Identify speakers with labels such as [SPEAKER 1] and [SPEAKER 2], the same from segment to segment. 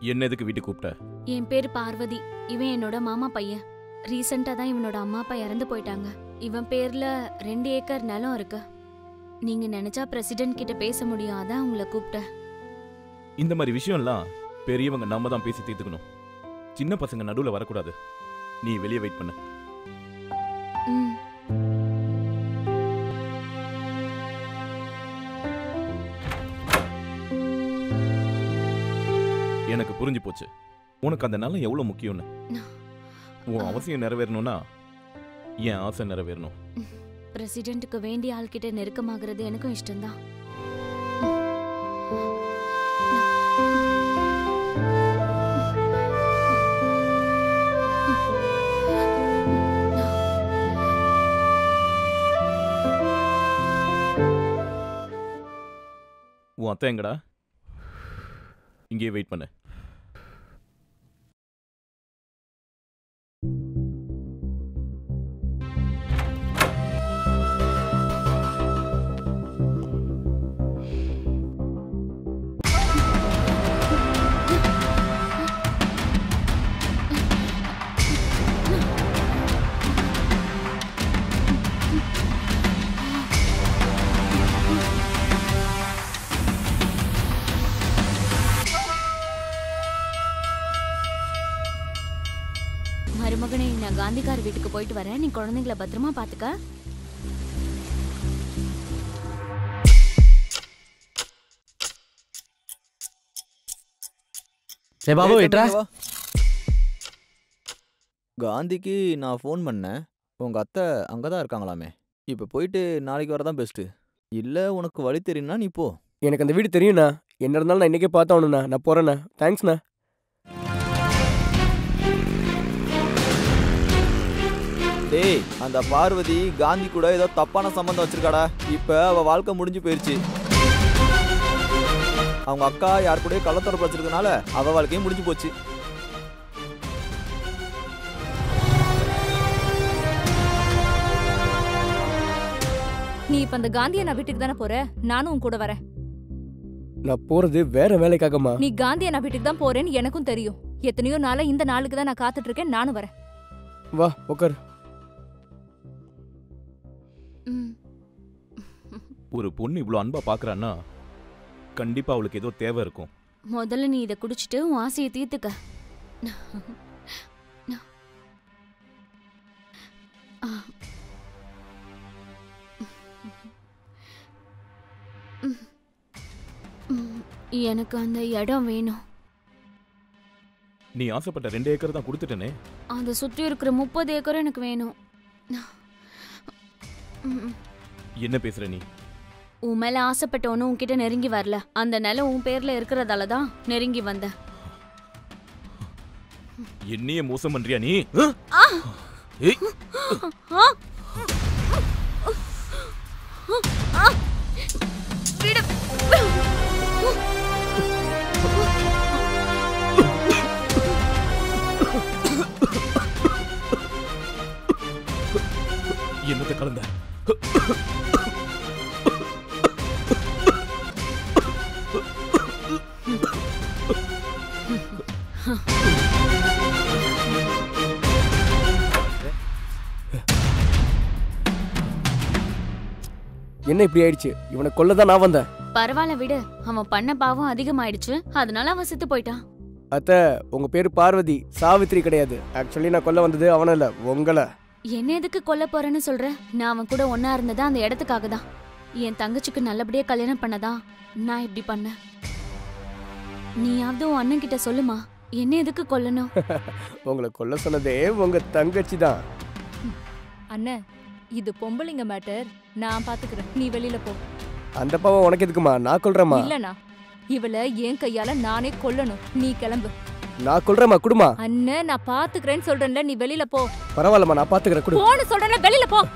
[SPEAKER 1] என்ன எதுக்கு வீட்டுக்கு கூப்பிட்ட
[SPEAKER 2] என் பேரு பார்வதி இவன் என்னோட மாமா பையன் ரீசெண்டா தான் இவனோட அம்மா அப்பா இறந்து போயிட்டாங்க இவன் பேர்ல ரெண்டு ஏக்கர் நிலம் இருக்கு நீங்க நினைச்சா பிரசிடென்ட் கிட்ட பேச முடியும் அதான் உங்களை கூப்பிட்டேன்
[SPEAKER 1] இந்த மாதிரி விஷயம்லாம் பெரியவங்க நாம தான் பேசி தீர்த்துக்கணும் சின்ன பசங்க நடுவுல வரக்கூடாது நீ வெளியே வெயிட் பண்ணு
[SPEAKER 2] ம்
[SPEAKER 1] எனக்கு புரிஞ்சு போச்சு உனக்கு அந்த நிலம் எவ்வளவு முக்கியம்னு உன் அவசியம் நிறைவேறணும்னா என் ஆசை நிறைவேறணும்
[SPEAKER 2] பிரசிடென்ட்டுக்கு வேண்டிய ஆள்கிட்ட நெருக்கமாகிறது எனக்கும் இஷ்டம்தான்
[SPEAKER 1] உன் அத்தை எங்கடா இங்கேயே வெயிட் பண்ணு
[SPEAKER 2] மருமகனே நான் காந்திகார் வீட்டுக்கு போயிட்டு வரேன் நீ குழந்தைங்கள பத்திரமா பாத்துக்க
[SPEAKER 3] டேய் பாபு
[SPEAKER 4] ஏய்,
[SPEAKER 3] விட்றா
[SPEAKER 4] தம்பி, வா. காந்திக்கு நான் ஃபோன் பண்ணேன் உங்க அத்தை அங்கே தான் இருக்காங்களாமே இப்போ போயிட்டு நாளைக்கு வரதான் பெஸ்ட்டு இல்லை உனக்கு வழி தெரியும்னா நீ போ
[SPEAKER 3] எனக்கு அந்த வீடு தெரியும்ண்ணா என்ன இருந்தாலும் நான் இன்னைக்கே பார்த்தாகணுண்ணா நான் போறேண்ணா தேங்க்ஸ்ண்ணா
[SPEAKER 4] டேய் அந்த பார்வதி காந்தி கூட ஏதோ தப்பான சம்மந்தம் வச்சிருக்காடா இப்போ அவ வாழ்க்கை முடிஞ்சு போயிருச்சு அவங்க அக்கா யார் கூடயோ கள்ளத்தொடர்பு வச்சிருக்கனால அவ வாழ்க்கையும் முடிஞ்சு போச்சு
[SPEAKER 5] நீ இப்ப அந்த காந்தி அண்ணா வீட்டுக்கு தானே போற நானும் உன் கூட வரேன்
[SPEAKER 3] நான் போறது வேற வேலைக்காகம்மா
[SPEAKER 5] நீ காந்தி அண்ணா வீட்டுக்கு தான் போறேன்னு எனக்கும் தெரியும் எத்தனையோ நாளா இந்த நாளுக்கு தான் நான் காத்துட்டு இருக்கேன் நானும் வரேன்
[SPEAKER 3] வா உட்கார்
[SPEAKER 2] ம்
[SPEAKER 1] ஒரு பொண்ணு இவ்வளோ அன்பா பார்க்கறான்னா கண்டிப்பா அவளுக்கு ஏதோ தேவை இருக்கும்
[SPEAKER 2] முதல்ல நீ இதை குடிச்சிட்டு உன் ஆசையை தீர்த்துக்க ஆ. ம். ம். எனக்கு அந்த இடம் வேணும்
[SPEAKER 1] நீ ஆசைப்பட்ட ரெண்டு ஏக்கர் தான் கொடுத்துட்டேனே
[SPEAKER 2] அதை சுற்றி இருக்கிற முப்பது ஏக்கரும் எனக்கு வேணும் ம்.
[SPEAKER 1] என்ன பேசுற நீ
[SPEAKER 2] உன் மேல ஆசைப்பட்ட ஒன்னும் உன்கிட்ட நெருங்கி வரல அந்த நிலம் உன் பேர்ல இருக்கிறதால தான் நெருங்கி வந்த
[SPEAKER 1] என்னையே மோசம் பண்றியா நீ ஏய் என்னத்தை கலந்த
[SPEAKER 3] என்ன இப்படி ஆயிடுச்சு இவனை கொல்ல தான் நான் வந்தேன்
[SPEAKER 2] பரவாயில்ல விடு அவன் பண்ண பாவம் அதிகமாயிடுச்சு அதனால அவன் செத்து போயிட்டான்
[SPEAKER 3] அத்தை உங்க பேரு பார்வதி சாவித்ரி கிடையாது ஆக்சுவலி நான் கொல்ல வந்தது அவன இல்ல உங்களை
[SPEAKER 2] என்ன எதுக்கு கொல்ல போறேன்னு சொல்ற நான் அவன் கூட ஒன்னா இருந்தது அந்த இடத்துக்காக தான் என் தங்கச்சிக்கு நல்லபடியா கல்யாணம் பண்ணதா நான் இப்படி பண்ணேன் நீயாவது உன் அண்ணன் கிட்ட சொல்லுமா என்ன எதுக்கு கொல்லணும்
[SPEAKER 3] உங்களை கொல்ல சொன்னதே உங்க தங்கச்சி தான்
[SPEAKER 5] அண்ணன் இது பொம்பளைங்க மேட்டர் நான் பாத்துக்கிறேன் நீ வெளியில போ
[SPEAKER 3] அந்த பாவம் உனக்கு எதுக்குமா நான் கொல்றேம்மா
[SPEAKER 5] இல்லனா இவள என் கையால நானே கொல்லணும் நீ கிளம்பு
[SPEAKER 3] நான் கொல்றேம்மா குடுமா
[SPEAKER 5] அண்ணன் நான் பாத்துக்கிறேன்னு சொல்றேன்ல நீ வெளியில போ
[SPEAKER 3] பரவாயில்லம்மா நான் பாத்துக்கிறேன் குடு
[SPEAKER 5] போன்னு சொல்றேன்ல வெளியில போ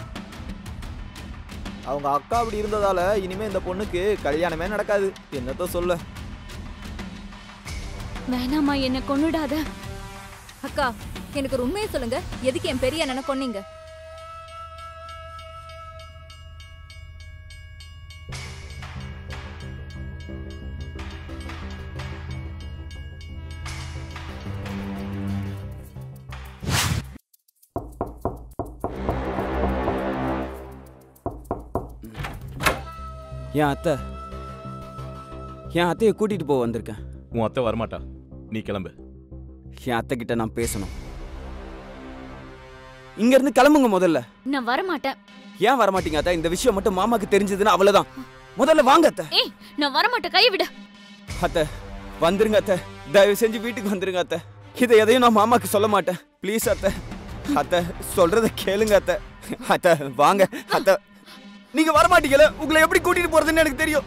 [SPEAKER 4] அவங்க அக்கா அப்படி இருந்ததால இனிமே இந்த பொண்ணுக்கு கல்யாணமே நடக்காது என்னத்த சொல்ல
[SPEAKER 2] வேணாமா என்ன கொன்னுடாத
[SPEAKER 5] அக்கா எனக்கு ஒரு உண்மையை சொல்லுங்க எதுக்கு என் பெரிய அண்ணனை கொன்னீங்க
[SPEAKER 6] என் அத்தை என் அத்தையை கூட்டிட்டு போக வந்திருக்கேன்
[SPEAKER 1] உன் அத்தை வரமாட்டா நீ கிளம்பு
[SPEAKER 6] என் அத்தை கிட்ட நான் பேசணும் இங்க இருந்து கிளம்புங்க முதல்ல
[SPEAKER 2] நான் வரமாட்டேன்
[SPEAKER 6] ஏன் வரமாட்டீங்க அத்தை இந்த விஷயம் மட்டும் மாமாக்கு தெரிஞ்சதுன்னா அவ்வளவுதான் முதல்ல வாங்க அத்தை
[SPEAKER 2] ஏய் நான் வரமாட்டேன் கை விடு
[SPEAKER 6] அத்தை வந்துருங்க அத்தை தயவு செஞ்சு வீட்டுக்கு வந்துருங்க அத்தை இதை எதையும் நான் மாமாக்கு சொல்ல மாட்டேன் ப்ளீஸ் அத்தை அத்தை சொல்றத கேளுங்க அத்தை அத்தை வாங்க அத்தை நீங்க வரமாட்டீங்கல உங்களை எப்படி கூட்டிட்டு போறதுன்னு எனக்கு தெரியும்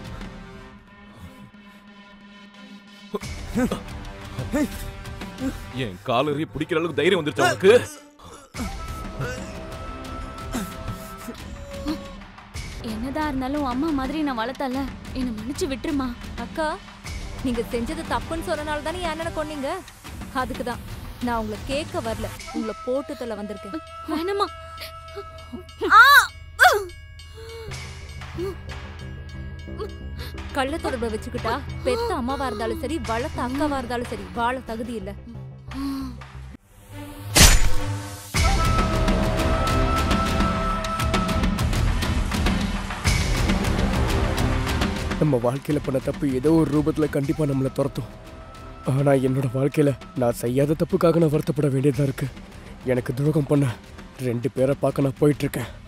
[SPEAKER 1] என் காலறிய பிடிக்கிற அளவுக்கு தைரியம் வந்துருச்சு உனக்கு
[SPEAKER 2] என்னதான் இருந்தாலும் அம்மா மாதிரி நான் வளர்த்தல என்னை மன்னிச்சு விட்டுருமா
[SPEAKER 5] அக்கா நீங்க செஞ்சது தப்புன்னு சொன்னனால தானே என் அண்ணனை கொன்னீங்க அதுக்கு தான் நான் உங்களை கேட்க வரல உங்களை போட்டு தொலை வந்திருக்கேன்
[SPEAKER 2] வேணாமா
[SPEAKER 5] கள்ள தொடர்பை வச்சுக்கிட்டா பெத்த அம்மாவா இருந்தாலும் சரி வளர்த்த அக்காவா இருந்தாலும் சரி வாழ தகுதி இல்ல
[SPEAKER 3] நம்ம வாழ்க்கையில பண்ண தப்பு ஏதோ ஒரு ரூபத்துல கண்டிப்பா நம்மளை துரத்தும் ஆனா என்னோட வாழ்க்கையில நான் செய்யாத தப்புக்காக நான் வருத்தப்பட வேண்டியதா இருக்கு எனக்கு துரோகம் பண்ண ரெண்டு பேரை பார்க்க நான் போயிட்டு இருக்கேன்